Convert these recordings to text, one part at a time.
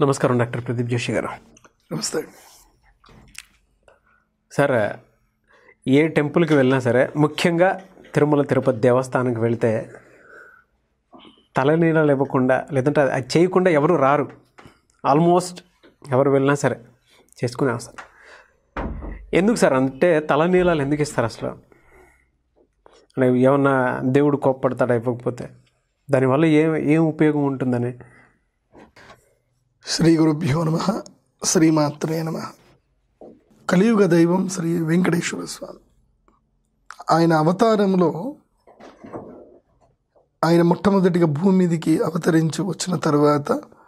నమస్కారం డాక్టర్ ప్రదీప్ జోషి గారు నమస్తే సార్ ఏ టెంపుల్కి వెళ్ళినా సరే ముఖ్యంగా తిరుమల తిరుపతి దేవస్థానంకి వెళితే తలనీళ్ళు ఇవ్వకుండా లేదంటే అది చేయకుండా ఎవరు రారు ఆల్మోస్ట్ ఎవరు వెళ్ళినా సరే చేసుకునే వస్తారు ఎందుకు సార్ అంటే తలనీలాలు ఎందుకు ఇస్తారు అసలు అంటే ఏమన్నా దేవుడు కోప్పడతాడా ఇవ్వకపోతే దానివల్ల ఏం ఏం ఉపయోగం ఉంటుందని శ్రీ గురుభ్యో నమ శ్రీమాత్రే నమ కలియుగ దైవం శ్రీ వెంకటేశ్వర స్వామి ఆయన అవతారంలో ఆయన మొట్టమొదటిగా భూమి మీదికి అవతరించి వచ్చిన తర్వాత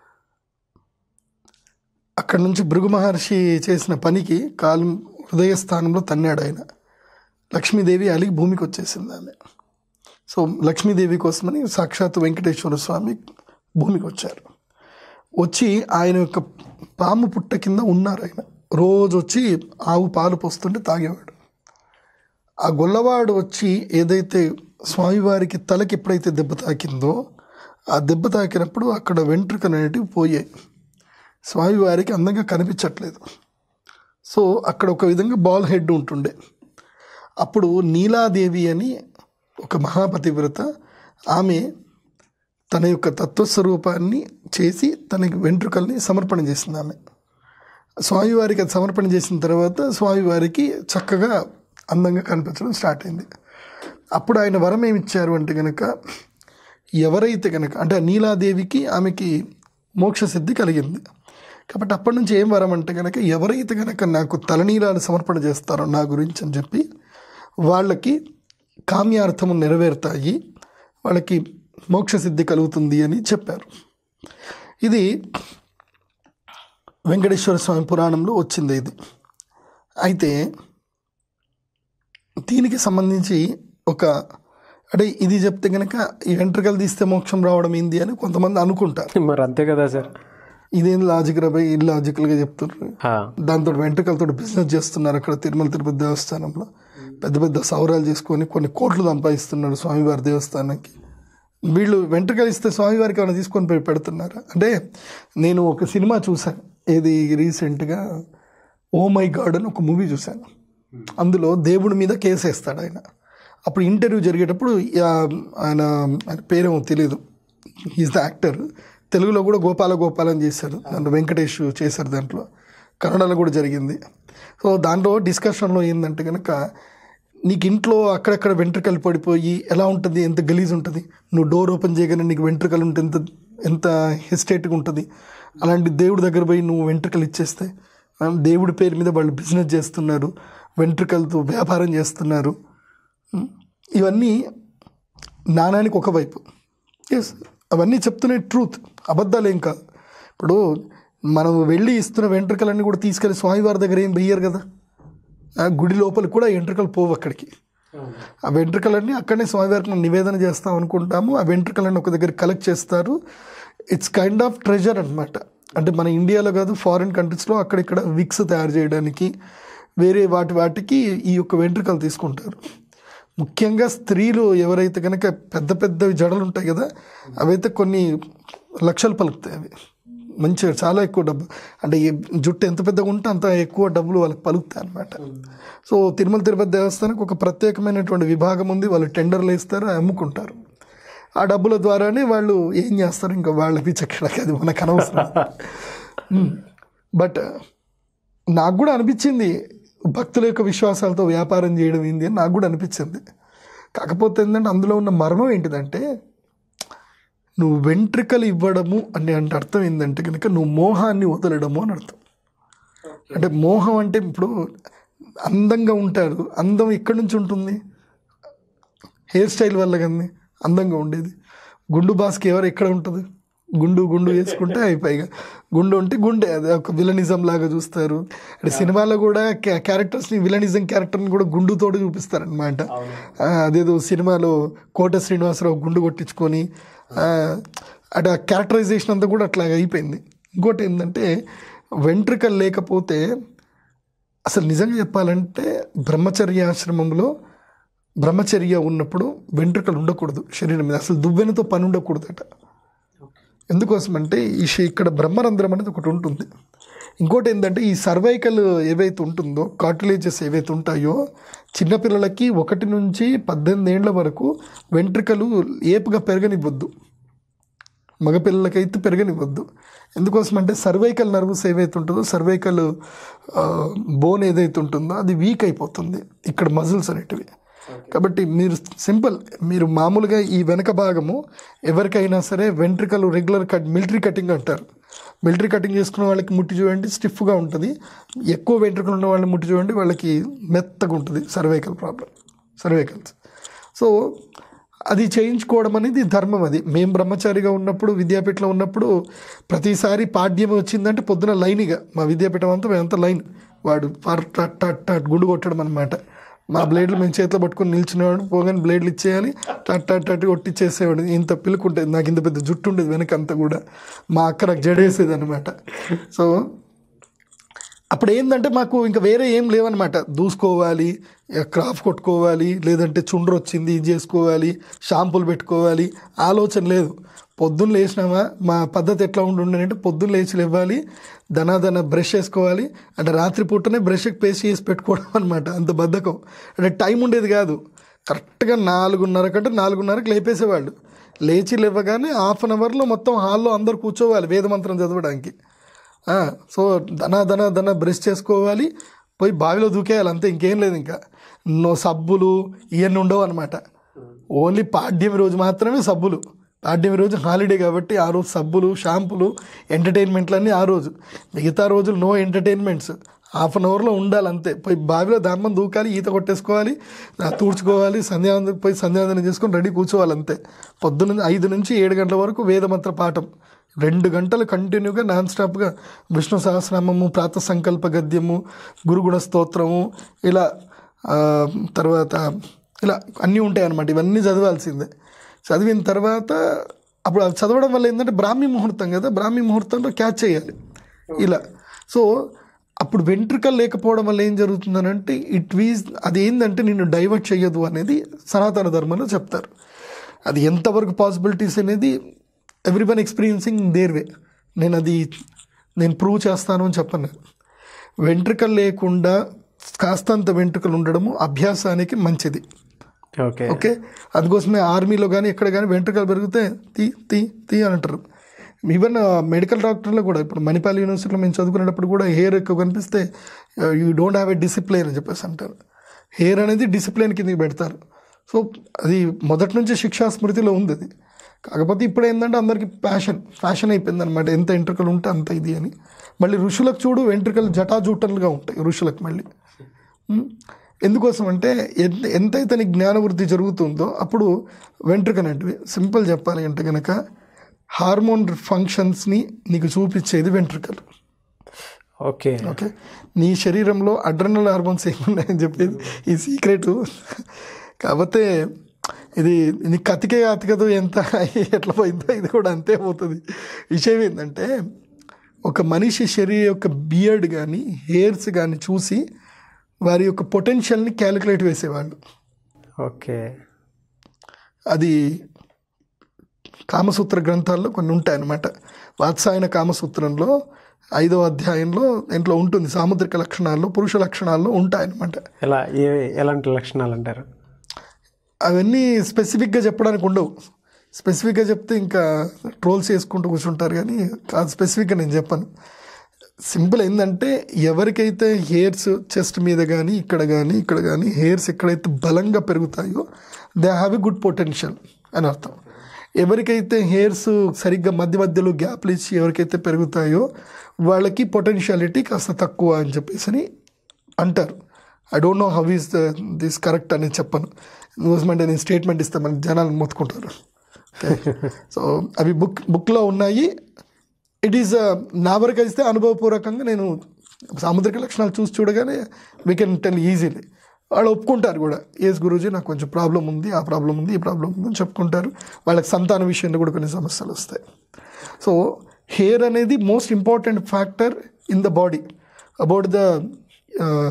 అక్కడి నుంచి భృగు మహర్షి చేసిన పనికి కాలు హృదయ స్థానంలో తన్నాడు ఆయన లక్ష్మీదేవి అలిగి భూమికి వచ్చేసింది ఆమె సో లక్ష్మీదేవి కోసమని సాక్షాత్ వెంకటేశ్వర స్వామి భూమికి వచ్చారు వచ్చి ఆయన యొక్క పాము పుట్ట కింద ఉన్నారు ఆయన రోజు వచ్చి ఆవు పాలు పోస్తుంటే తాగేవాడు ఆ గొల్లవాడు వచ్చి ఏదైతే స్వామివారికి తలకి ఎప్పుడైతే దెబ్బ తాకిందో ఆ దెబ్బ తాకినప్పుడు అక్కడ వెంట్రుకలు అనేటివి పోయాయి స్వామివారికి అందంగా కనిపించట్లేదు సో అక్కడ ఒక విధంగా బాల్ హెడ్ ఉంటుండే అప్పుడు నీలాదేవి అని ఒక మహాపతివ్రత ఆమె తన యొక్క తత్వస్వరూపాన్ని చేసి తనకి వెంట్రుకల్ని సమర్పణ చేసింది ఆమె స్వామివారికి అది సమర్పణ చేసిన తర్వాత స్వామివారికి చక్కగా అందంగా కనిపించడం స్టార్ట్ అయింది అప్పుడు ఆయన వరం ఏమి ఇచ్చారు అంటే కనుక ఎవరైతే కనుక అంటే ఆ నీలాదేవికి ఆమెకి మోక్ష సిద్ధి కలిగింది కాబట్టి అప్పటి నుంచి ఏం వరం అంటే కనుక ఎవరైతే కనుక నాకు తలనీలాలు సమర్పణ చేస్తారో నా గురించి అని చెప్పి వాళ్ళకి కామ్యార్థము నెరవేరుతాయి వాళ్ళకి మోక్ష సిద్ధి కలుగుతుంది అని చెప్పారు ఇది వెంకటేశ్వర స్వామి పురాణంలో వచ్చింది ఇది అయితే దీనికి సంబంధించి ఒక అంటే ఇది చెప్తే కనుక ఈ వెంట్రుకలు తీస్తే మోక్షం రావడం ఏంది అని కొంతమంది అనుకుంటారు మరి అంతే కదా సార్ ఇదేం లాజిక్ రాబాయి ఇల్లాజికల్గా చెప్తున్నారు హా. దాంతో వెంట్రుకలతో బిజినెస్ చేస్తున్నారు అక్కడ తిరుమల తిరుపతి దేవస్థానంలో పెద్ద పెద్ద సౌరాలు చేసుకొని కొన్ని కోట్లు సంపాదిస్తున్నాడు స్వామివారి దేవస్థానానికి వీళ్ళు వెంట్రుకలు ఇస్తే స్వామివారికి ఏమైనా తీసుకొని పోయి పెడుతున్నారు అంటే నేను ఒక సినిమా చూశాను ఏది రీసెంట్గా ఓ మై గాడ్ అని ఒక మూవీ చూశాను అందులో దేవుడి మీద కేసు వేస్తాడు ఆయన అప్పుడు ఇంటర్వ్యూ జరిగేటప్పుడు ఆ- ఆయన ఆయన పేరేమో తెలియదు ఈజ్ ద యాక్టర్ తెలుగులో కూడా గోపాల గోపాల్ అని చేశారు దాంట్లో వెంకటేష్ చేశారు దాంట్లో కన్నడలో కూడా జరిగింది సో దాంట్లో డిస్కషన్లో ఏంటంటే కనుక నీకు ఇంట్లో అక్కడక్కడ వెంట్రుకలు పడిపోయి ఎలా ఉంటుంది ఎంత గలీజ్ ఉంటుంది నువ్వు డోర్ ఓపెన్ చేయగానే నీకు వెంట్రుకలు ఉంటే ఎంత ఎంత హెస్టేట్గా ఉంటుంది అలాంటి దేవుడి దగ్గర పోయి నువ్వు వెంట్రుకలు ఇచ్చేస్తే ఆ, దేవుడి పేరు మీద వాళ్ళు బిజినెస్ చేస్తున్నారు వెంట్రుకలతో వ్యాపారం చేస్తున్నారు ఉం. ఇవన్నీ నాణానికి ఒకవైపు ఎస్ అవన్నీ చెప్తున్న ట్రూత్ అబద్ధాలు ఏం కాదు ఇప్పుడు మనం వెళ్ళి ఇస్తున్న వెంట్రుకలన్నీ కూడా తీసుకెళ్ళి స్వామివారి దగ్గర ఏం వెయ్యరు కదా ఆ గుడి లోపల కూడా వెంట్రుకలు పోవు అక్కడికి ఆ వెంట్రుకలన్నీ అక్కడనే స్వామివారికి మనం నివేదన చేస్తాం అనుకుంటాము ఆ వెంట్రుకలన్నీ ఒక దగ్గర కలెక్ట్ చేస్తారు ఇట్స్ కైండ్ ఆఫ్ ట్రెజర్ అనమాట అంటే మన ఇండియాలో కాదు ఫారిన్ కంట్రీస్లో అక్కడిక్కడ విక్స్ తయారు చేయడానికి వేరే వాటి వాటికి ఈ యొక్క వెంట్రుకలు తీసుకుంటారు ముఖ్యంగా స్త్రీలు ఎవరైతే కనుక పెద్ద పెద్ద జడలు ఉంటాయి కదా అవైతే కొన్ని లక్షలు పలుకుతాయి అవి మంచిగా చాలా ఎక్కువ డబ్బు అంటే ఈ జుట్టు ఎంత పెద్దగా ఉంటే అంత ఎక్కువ డబ్బులు వాళ్ళకి పలుకుతాయి అనమాట సో తిరుమల తిరుపతి దేవస్థానానికి ఒక ప్రత్యేకమైనటువంటి విభాగం ఉంది వాళ్ళు టెండర్లు వేస్తారు అమ్ముకుంటారు ఆ డబ్బుల ద్వారానే వాళ్ళు ఏం చేస్తారు ఇంకా వాళ్ళ పిచ్చక్కడకి అది మనకు అనవసరం బట్ నాకు కూడా అనిపించింది భక్తుల యొక్క విశ్వాసాలతో వ్యాపారం చేయడం ఏంది అని నాకు కూడా అనిపించింది కాకపోతే ఏంటంటే అందులో ఉన్న మర్మం ఏంటిదంటే నువ్వు వెంట్రుకలు ఇవ్వడము అని అంటే అర్థం ఏంటంటే కనుక నువ్వు మోహాన్ని వదలడము అని అర్థం అంటే మోహం అంటే ఇప్పుడు అందంగా ఉంటారు అందం ఎక్కడి నుంచి ఉంటుంది హెయిర్ స్టైల్ వల్ల కానీ అందంగా ఉండేది గుండు బాస్కి ఎవరు ఎక్కడ ఉంటుంది గుండు గుండు వేసుకుంటే అయిపోయిగా గుండు ఉంటే గుండె అది ఒక విలనిజం లాగా చూస్తారు అంటే సినిమాలో కూడా క్యా- క్యారెక్టర్స్ని విలనిజం క్యారెక్టర్ని కూడా గుండుతోటి చూపిస్తారనమాట ఆ, అదేదో సినిమాలో కోట శ్రీనివాసరావు గుండు కొట్టించుకొని ఆ, అటు ఆ క్యారెక్టరైజేషన్ అంతా కూడా అట్లాగా అయిపోయింది ఇంకోటి ఏంటంటే వెంట్రుకలు లేకపోతే అసలు నిజంగా చెప్పాలంటే బ్రహ్మచర్యాశ్రమంలో బ్రహ్మచర్య ఉన్నప్పుడు వెంట్రుకలు ఉండకూడదు శరీరం మీద అసలు దువ్వెనతో పని ఉండకూడదట ఎందుకోసమంటే ఈ షే- ఇక్కడ బ్రహ్మరంధ్రం అనేది ఒకటి ఉంటుంది ఇంకోటి ఏంటంటే ఈ సర్వైకల్ ఏవైతే ఉంటుందో కార్టిలేజెస్ ఏవైతే ఉంటాయో చిన్నపిల్లలకి ఒకటి నుంచి పద్దెనిమిది ఏళ్ళ వరకు వెంట్రుకలు ఏపుగా పెరగనివ్వద్దు మగపిల్లలకైతే పెరగనివ్వద్దు ఎందుకోసం అంటే సర్వైకల్ నర్వస్ ఏవైతే ఉంటుందో సర్వైకల్ బోన్ ఏదైతే ఉంటుందో అది వీక్ అయిపోతుంది ఇక్కడ మజిల్స్ అనేటివి కాబట్టి మీరు సింపుల్ మీరు మామూలుగా ఈ వెనక భాగము ఎవరికైనా సరే వెంట్రికలు రెగ్యులర్ కట్ మిలిటరీ కటింగ్ అంటారు మిలిటరీ కటింగ్ చేసుకున్న వాళ్ళకి ముట్టి చూడండి స్టిఫ్గా ఉంటుంది ఎక్కువ వెంట్రుకలు ఉన్న వాళ్ళని ముట్టి చూడండి వాళ్ళకి మెత్తగా ఉంటుంది సర్వైకల్ ప్రాబ్లం సర్వైకల్స్ సో అది చేయించుకోవడం అనేది ధర్మం అది మేము బ్రహ్మచారిగా ఉన్నప్పుడు విద్యాపీఠంలో ఉన్నప్పుడు ప్రతిసారి పాడ్యం వచ్చిందంటే పొద్దున లైన్గా మా విద్యాపీఠం అంతా మేమంతా లైన్ వాడు పర్ టట్ టట్ టట్ గుండు కొట్టడం అనమాట మా బ్లేడ్లు మేము చేతిలో పట్టుకొని నిల్చునేవాడు పోగానే బ్లేడ్లు ఇచ్చేయాలి టట్ టట్ టట్ కొట్టిచ్చేసేవాడు ఇంత పిలుకుంటేది నాకు ఇంత పెద్ద జుట్టు ఉండేది వెనకంతా కూడా మా అక్క నాకు జడేసేది అనమాట సో అప్పుడు ఏంటంటే మాకు ఇంకా వేరే ఏం లేవన్నమాట దూసుకోవాలి క్రాఫ్ కొట్టుకోవాలి లేదంటే చుండ్రు వచ్చింది ఇది చేసుకోవాలి షాంపూలు పెట్టుకోవాలి ఆలోచన లేదు పొద్దున్న లేచినామా మా పద్ధతి ఎట్లా ఉండుండే పొద్దున్న లేచి లేవాలి దనాదన బ్రష్ వేసుకోవాలి అంటే రాత్రి పూటనే బ్రష్కి పేస్ట్ చేసి పెట్టుకోవడం అనమాట అంత బద్ధకం అంటే టైం ఉండేది కాదు కరెక్ట్గా నాలుగున్నర కంటే నాలుగున్నరకు లేపేసేవాళ్ళు లేచి లేవగానే హాఫ్ అన్ అవర్లో మొత్తం హాల్లో అందరు కూర్చోవాలి వేదమంత్రం చదవడానికి ఆ, సో ధన ధన ధన బ్రష్ చేసుకోవాలి పోయి బావిలో దూకేయాలి అంతే ఇంకేం లేదు ఇంకా నో సబ్బులు ఇవన్నీ ఉండవు అనమాట ఓన్లీ పాడ్యమి రోజు మాత్రమే సబ్బులు పాడ్యమి రోజు హాలిడే కాబట్టి ఆ రోజు సబ్బులు షాంపులు ఎంటర్టైన్మెంట్లన్నీ ఆ రోజు మిగతా రోజులు నో ఎంటర్టైన్మెంట్స్ హాఫ్ అన్ అవర్లో ఉండాలి అంతే పోయి బావిలో దామ్మని దూకాలి ఈత కొట్టేసుకోవాలి ఆ, తూడ్చుకోవాలి సంధ్యావందనం పోయి సంధ్యావందనం చేసుకొని రెడీ కూర్చోవాలి అంతే పొద్దున్న ఐదు నుంచి ఏడు గంటల వరకు వేదమంత్ర పాఠం రెండు గంటలు కంటిన్యూగా నాన్ స్టాప్గా విష్ణు సహస్రనామము ప్రాత సంకల్ప గద్యము గురుగుణ స్తోత్రము ఇలా ఆ, తర్వాత ఇలా అన్నీ ఉంటాయి అన్నమాట ఇవన్నీ చదవాల్సిందే చదివిన తర్వాత అప్పుడు అవి చదవడం వల్ల ఏంటంటే బ్రాహ్మీ ముహూర్తం కదా బ్రాహ్మీ ముహూర్తంలో క్యాచ్ చేయాలి ఇలా సో అప్పుడు వెంట్రుకలు లేకపోవడం వల్ల ఏం జరుగుతుందనంటే ఇట్ వీజ్ అది ఏంటంటే నిన్ను డైవర్ట్ చేయదు అనేది సనాతన ధర్మంలో చెప్తారు అది ఎంతవరకు పాసిబిలిటీస్ అనేది everyone experiencing their way నేను అది నేను ప్రూవ్ చేస్తాను అని చెప్పను వెంట్రుకలు లేకుండా కాస్తంత వెంట్రుకలు ఉండడము అభ్యాసానికి మంచిది ఓకే ఓకే అందుకోసమే ఆర్మీలో కానీ ఎక్కడ కానీ వెంట్రుకలు పెరిగితే తీ తీ తీ అని అంటారు ఈవెన్ మెడికల్ డాక్టర్లో కూడా ఇప్పుడు మణిపాల్ యూనివర్సిటీలో మేము చదువుకునేటప్పుడు కూడా హెయిర్ ఎక్కువ కనిపిస్తే you don't have a discipline అని చెప్పేసి అంటారు హెయిర్ అనేది డిసిప్లైన్ కిందకి పెడతారు సో అది మొదటి నుంచి శిక్షా స్మృతిలో ఉంది అది కాకపోతే ఇప్పుడు ఏంటంటే అందరికీ ప్యాషన్ ఫ్యాషన్ అయిపోయింది అనమాట ఎంత వెంట్రుకలు ఉంటే అంత ఇది అని మళ్ళీ ఋషులకు చూడు వెంట్రుకలు జటాజూటలుగా ఉంటాయి ఋషులకు మళ్ళీ ఉమ్. ఎందుకోసం అంటే ఎంత ఎంతైతే నీకు జ్ఞానవృద్ధి జరుగుతుందో అప్పుడు వెంట్రుకనంటివి సింపుల్ చెప్పాలి అంటే కనుక హార్మోన్ ఫంక్షన్స్ని నీకు చూపించేది వెంట్రుకలు ఓకే ఓకే నీ శరీరంలో అడ్రనల్ హార్మోన్స్ ఏమున్నాయని చెప్పేది ఈ సీక్రెట్ కాకపోతే ఇది నీ కతికే అతికదు ఎంత ఎట్లా పోయిందో ఇది కూడా అంతే పోతుంది విషయం ఏంటంటే ఒక మనిషి శరీరం యొక్క బియర్డ్ కానీ హెయిర్స్ కానీ చూసి వారి యొక్క పొటెన్షియల్ని క్యాలిక్యులేట్ వేసేవాళ్ళు ఓకే అది కామసూత్ర గ్రంథాల్లో కొన్ని ఉంటాయన్నమాట వాత్సాయన కామసూత్రంలో ఐదో అధ్యాయంలో దీంట్లో ఉంటుంది సాముద్రిక లక్షణాల్లో పురుష లక్షణాల్లో ఉంటాయన్నమాట ఎలా ఏ ఎలాంటి లక్షణాలు అంటారు అవన్నీ స్పెసిఫిక్గా చెప్పడానికి ఉండవు స్పెసిఫిక్గా చెప్తే ఇంకా ట్రోల్స్ చేసుకుంటూ కూర్చుంటారు కానీ కాదు స్పెసిఫిక్గా నేను చెప్పను సింపుల్ ఏంటంటే ఎవరికైతే హెయిర్స్ చెస్ట్ మీద కానీ ఇక్కడ కానీ ఇక్కడ కానీ హెయిర్స్ ఎక్కడైతే బలంగా పెరుగుతాయో they have a good potential అని అర్థం ఎవరికైతే హెయిర్స్ సరిగ్గా మధ్య మధ్యలో గ్యాప్లు ఇచ్చి ఎవరికైతే పెరుగుతాయో వాళ్ళకి పొటెన్షియాలిటీ కాస్త తక్కువ అని చెప్పేసి అని అంటారు I don't know how is this correct అని చెప్పను ఎందుకోసమంటే నేను స్టేట్మెంట్ ఇస్తే మన జనాలు మొత్తుకుంటారు సో అవి బుక్ బుక్లో ఉన్నాయి ఇట్ ఈస్ నా వరకు అయితే అనుభవపూర్వకంగా నేను సాముద్రిక లక్షణాలు చూసి చూడగానే వీ కెన్ టెల్ ఈజీలీ వాళ్ళు ఒప్పుకుంటారు కూడా ఏస్ గురూజీ నాకు కొంచెం ప్రాబ్లం ఉంది ఆ ప్రాబ్లం ఉంది ఈ ప్రాబ్లం ఉంది అని చెప్పుకుంటారు వాళ్ళకి సంతాన విషయంలో కూడా కొన్ని సమస్యలు వస్తాయి సో హెయిర్ అనేది most important factor in the body about the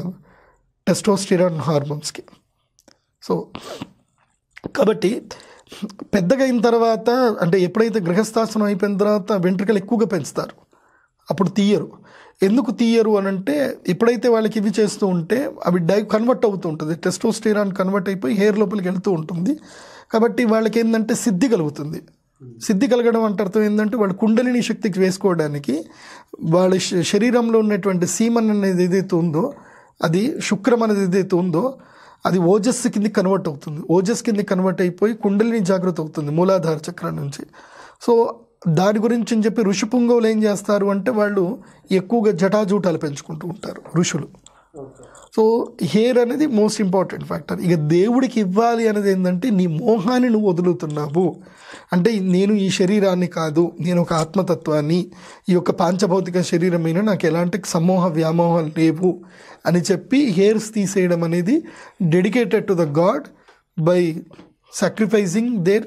testosterone హార్మోన్స్కి సో కాబట్టి పెద్దగా అయిన తర్వాత అంటే ఎప్పుడైతే గృహస్థాశ్రమం అయిపోయిన తర్వాత వెంట్రుకలు ఎక్కువగా పెంచుతారు అప్పుడు తీయరు ఎందుకు తీయరు అని అంటే ఎప్పుడైతే వాళ్ళకి ఇవి చేస్తూ ఉంటే అవి డై కన్వర్ట్ అవుతూ ఉంటుంది టెస్టోస్టెరాన్ కన్వర్ట్ అయిపోయి హెయిర్ లోపలికి వెళ్తూ ఉంటుంది కాబట్టి వాళ్ళకి ఏంటంటే సిద్ధి కలుగుతుంది సిద్ధి కలగడం అంటే అర్థం ఏంటంటే వాళ్ళు కుండలిని శక్తికి వేసుకోవడానికి వాళ్ళ శ- శరీరంలో ఉన్నటువంటి సీమన్ అనేది ఏదైతే ఉందో అది శుక్రం అనేది ఏదైతే ఉందో అది ఓజస్ కింద కన్వర్ట్ అవుతుంది ఓజస్ కింద కన్వర్ట్ అయిపోయి కుండలిని జాగ్రత్త అవుతుంది మూలాధార చక్రం నుంచి సో దాని గురించి అని చెప్పి ఋషి పుంగవులు ఏం చేస్తారు అంటే వాళ్ళు ఎక్కువగా జటాజూటాలు పెంచుకుంటూ ఉంటారు ఋషులు సో హెయిర్ అనేది మోస్ట్ ఇంపార్టెంట్ ఫ్యాక్టర్ ఇక దేవుడికి ఇవ్వాలి అనేది ఏంటంటే నీ మోహాన్ని నువ్వు వదులుతున్నావు అంటే నేను ఈ శరీరాన్ని కాదు నేను ఒక ఆత్మతత్వాన్ని ఈ యొక్క పాంచభౌతిక శరీరమైన నాకు ఎలాంటి సమూహ వ్యామోహాలు లేవు అని చెప్పి హెయిర్స్ తీసేయడం అనేది dedicated to the god by sacrificing their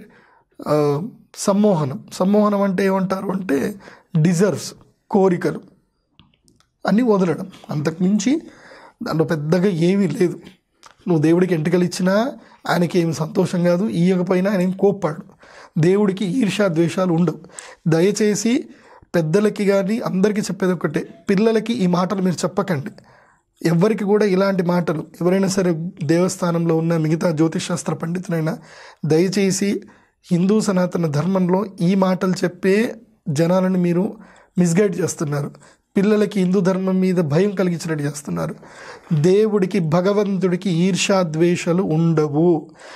సమ్మోహనం సమ్మోహనం అంటే ఏమంటారు అంటే డిజర్వ్స్ కోరికలు అన్నీ వదలడం అంతకుమించి దాంట్లో పెద్దగా ఏమీ లేదు నువ్వు దేవుడికి ఎంటికలు ఇచ్చినా ఆయనకి ఏమి సంతోషం కాదు ఇయ్యకపోయినా ఆయన ఏం కోప్పాడు దేవుడికి ఈర్ష్యా ద్వేషాలు ఉండవు దయచేసి పెద్దలకి కానీ అందరికీ చెప్పేది ఒకటే పిల్లలకి ఈ మాటలు మీరు చెప్పకండి ఎవరికి కూడా ఇలాంటి మాటలు ఎవరైనా సరే దేవస్థానంలో ఉన్న మిగతా జ్యోతిష్ శాస్త్ర పండితులైనా దయచేసి హిందూ సనాతన ధర్మంలో ఈ మాటలు చెప్పే జనాలను మీరు మిస్గైడ్ చేస్తున్నారు పిల్లలకి హిందూ ధర్మం మీద భయం కలిగించినట్టు చేస్తున్నారు దేవుడికి భగవంతుడికి ఈర్ష్యా ద్వేషాలు ఉండవు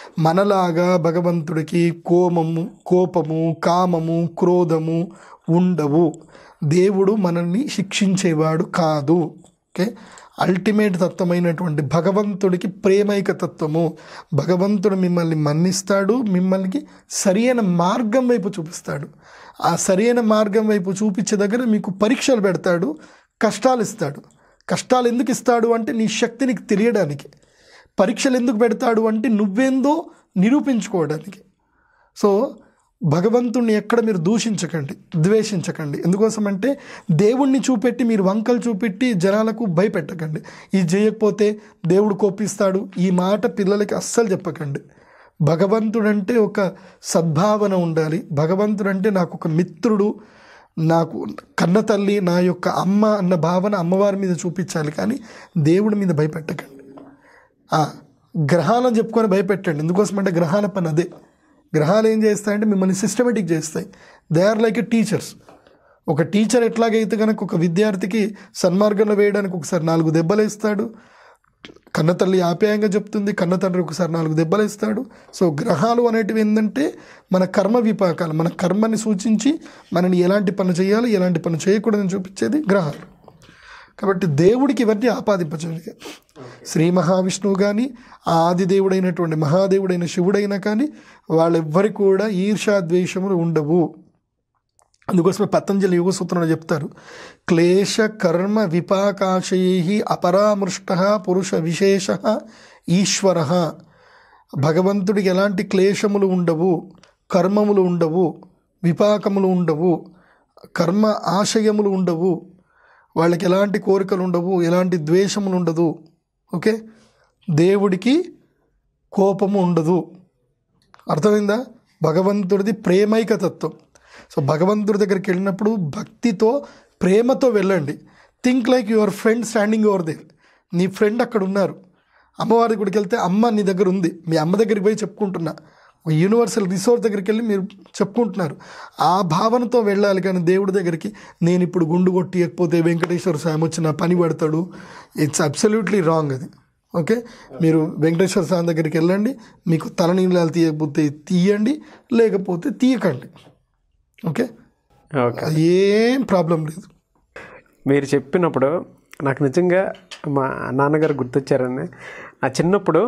మనలాగా భగవంతుడికి కోమము కోపము కామము క్రోధము ఉండవు దేవుడు మనల్ని శిక్షించేవాడు కాదు ఓకే అల్టిమేట్ తత్వమైనటువంటి భగవంతుడికి ప్రేమైక తత్వము భగవంతుడు మిమ్మల్ని మన్నిస్తాడు మిమ్మల్ని సరియైన మార్గం వైపు చూపిస్తాడు ఆ సరైన మార్గం వైపు చూపించే దగ్గర మీకు పరీక్షలు పెడతాడు కష్టాలు ఇస్తాడు కష్టాలు ఎందుకు ఇస్తాడు అంటే నీ శక్తి నీకు తెలియడానికి పరీక్షలు ఎందుకు పెడతాడు అంటే నువ్వేందో నిరూపించుకోవడానికి సో భగవంతుణ్ణి ఎక్కడ మీరు దూషించకండి ద్వేషించకండి ఎందుకోసం అంటే దేవుణ్ణి చూపెట్టి మీరు వంకలు చూపెట్టి జనాలకు భయపెట్టకండి ఇది చేయకపోతే దేవుడు కోపిస్తాడు ఈ మాట పిల్లలకి అస్సలు చెప్పకండి భగవంతుడంటే ఒక సద్భావన ఉండాలి భగవంతుడంటే నాకు ఒక మిత్రుడు నాకు కన్న తల్లి నా యొక్క అమ్మ అన్న భావన అమ్మవారి మీద చూపించాలి కానీ దేవుడి మీద భయపెట్టకండి ఆ, గ్రహాలను చెప్పుకొని భయపెట్టండి ఎందుకోసం అంటే గ్రహాల పని అదే గ్రహాలు ఏం చేస్తాయంటే మిమ్మల్ని సిస్టమేటిక్ చేస్తాయి they are like a teachers ఒక టీచర్ ఎట్లాగైతే కనుక ఒక విద్యార్థికి సన్మార్గంలో వేయడానికి ఒకసారి నాలుగు దెబ్బలు ఇస్తాడు కన్న తల్లి ఆప్యాయంగా చెప్తుంది కన్న తండ్రి ఒకసారి నాలుగు దెబ్బలు ఇస్తాడు సో గ్రహాలు అనేటివి ఏంటంటే మన కర్మ విపాకాలు మన కర్మని సూచించి మనని ఎలాంటి పని చేయాలి ఎలాంటి పని చేయకూడదని చూపించేది గ్రహాలు కాబట్టి దేవుడికి ఇవన్నీ ఆపాదింపచేయగా శ్రీ మహావిష్ణువు కానీ ఆ ఆదిదేవుడైనటువంటి మహాదేవుడైన శివుడైనా కానీ వాళ్ళెవ్వరికి కూడా ఈర్షా ద్వేషములు ఉండవు అందుకోసమే పతంజలి యోగ సూత్రంలో చెప్తారు క్లేశ కర్మ విపాకాశై అపరామృష్ట పురుష విశేష ఈశ్వర భగవంతుడికి ఎలాంటి క్లేశములు ఉండవు కర్మములు ఉండవు విపాకములు ఉండవు కర్మ ఆశయములు ఉండవు వాళ్ళకి ఎలాంటి కోరికలు ఉండవు ఎలాంటి ద్వేషములు ఉండదు ఓకే దేవుడికి కోపము ఉండదు అర్థమైందా భగవంతుడిది ప్రేమైక తత్వం సో భగవంతుడి దగ్గరికి వెళ్ళినప్పుడు భక్తితో ప్రేమతో వెళ్ళండి think like your friend standing over there నీ ఫ్రెండ్ అక్కడ ఉన్నారు అమ్మవారి గుడికి వెళ్తే అమ్మ నీ దగ్గర ఉంది మీ అమ్మ దగ్గరికి పోయి చెప్పుకుంటున్నా ఒక యూనివర్సల్ రిసోర్స్ దగ్గరికి వెళ్ళి మీరు చెప్పుకుంటున్నారు ఆ భావనతో వెళ్ళాలి కానీ దేవుడి దగ్గరికి నేను ఇప్పుడు గుండు కొట్టియకపోతే వెంకటేశ్వర స్వామి వచ్చి నా పని పడతాడు ఇట్స్ అబ్సల్యూట్లీ రాంగ్ అది ఓకే మీరు వెంకటేశ్వర స్వామి దగ్గరికి వెళ్ళండి మీకు తలనీళ్ళాలు తీయకపోతే తీయండి లేకపోతే తీయకండి ఓకే ఓకే అది ఏం ప్రాబ్లం లేదు మీరు చెప్పినప్పుడు నాకు నిజంగా మా నాన్నగారు గుర్తొచ్చారని ఆ చిన్నప్పుడు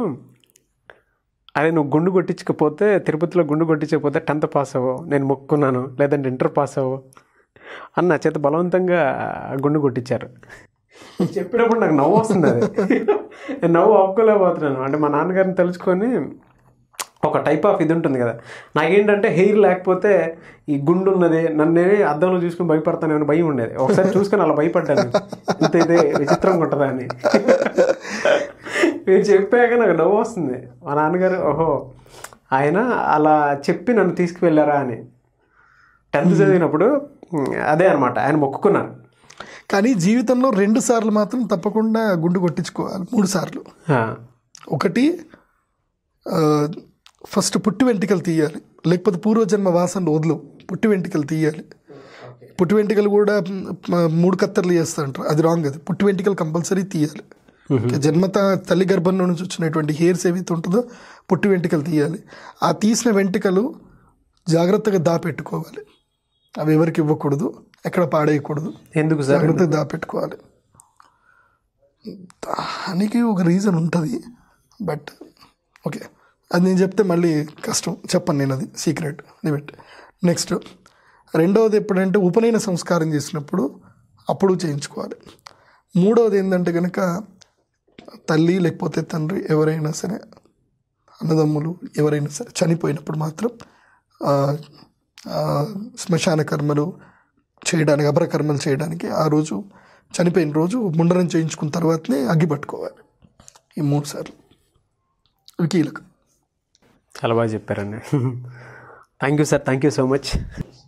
అదే నువ్వు గుండు కొట్టించకపోతే తిరుపతిలో గుండు కొట్టించకపోతే టెన్త్ పాస్ అవ్వవు నేను మొక్కున్నాను లేదంటే ఇంటర్ పాస్ అవ్వవు అని నా చేత బలవంతంగా గుండు కొట్టించారు చెప్పినప్పుడు నాకు నవ్వు వస్తుంది అది నేను నవ్వు ఆపుకోలేకపోతున్నాను అంటే మా నాన్నగారిని తెలుసుకొని ఒక టైప్ ఆఫ్ ఇది ఉంటుంది కదా నాకేంటంటే హెయిర్ లేకపోతే ఈ గుండు ఉన్నది నన్ను అద్దంలో చూసుకుని భయపడతానేమో భయం ఉండేది ఒకసారి చూసుకొని అలా భయపడ్డాను ఇంత ఇదే విచిత్రంగా ఉంటుందా అని మీరు చెప్పాక నాకు నవ్వు వస్తుంది మా నాన్నగారు ఓహో ఆయన అలా చెప్పి నన్ను తీసుకువెళ్ళారా అని టెన్త్ చదివినప్పుడు ఉమ్, అదే అనమాట ఆయన మొక్కుకున్నారు కానీ జీవితంలో రెండు సార్లు మాత్రం తప్పకుండా గుండు కొట్టించుకోవాలి మూడు సార్లు ఆ, ఒకటి ఆ, ఫస్ట్ పుట్టి వెంట్రుకలు తీయాలి లేకపోతే పూర్వజన్మ వాసనలు వదలవు పుట్టి వెంట్రుకలు తీయాలి పుట్టి వెంట్రుకలు కూడా మ్, మూడు కత్తర్లు చేస్తాంటారు అది రాంగ్ అది పుట్టి వెంట్రుకలు కంపల్సరీ తీయాలి ఓకే, జన్మత తల్లి గర్భంలో నుంచి వచ్చినటువంటి హెయిర్స్ ఏవైతే ఉంటుందో పుట్టి వెంట్రుకలు తీయాలి ఆ తీసిన వెంట్రుకలు జాగ్రత్తగా దాపెట్టుకోవాలి అవి ఎవరికి ఇవ్వకూడదు ఎక్కడ పాడేయకూడదు ఎందుకు సార్ జాగ్రత్తగా దాపెట్టుకోవాలి దానికి ఒక రీజన్ ఉంటుంది బట్ ఓకే అది నేను చెప్తే మళ్ళీ కష్టం చెప్పను నేను అది సీక్రెట్ లిమిట్ నెక్స్ట్ రెండవది ఎప్పుడంటే ఉపనయన సంస్కారం చేసినప్పుడు అప్పుడు చేయించుకోవాలి మూడవది ఏంటంటే కనుక తల్లి లేకపోతే తండ్రి ఎవరైనా సరే అన్నదమ్ములు ఎవరైనా సరే చనిపోయినప్పుడు మాత్రం ఆ, ఆ, శ్మశాన కర్మలు చేయడానికి అపర కర్మలు చేయడానికి ఆ రోజు చనిపోయిన రోజు ముండనం చేయించుకున్న తర్వాతనే అగ్గి పట్టుకోవాలి ఈ మూడు సార్లు ఇవి కీలకం చాలా బాగా చెప్పారండి thank you sir thank you so much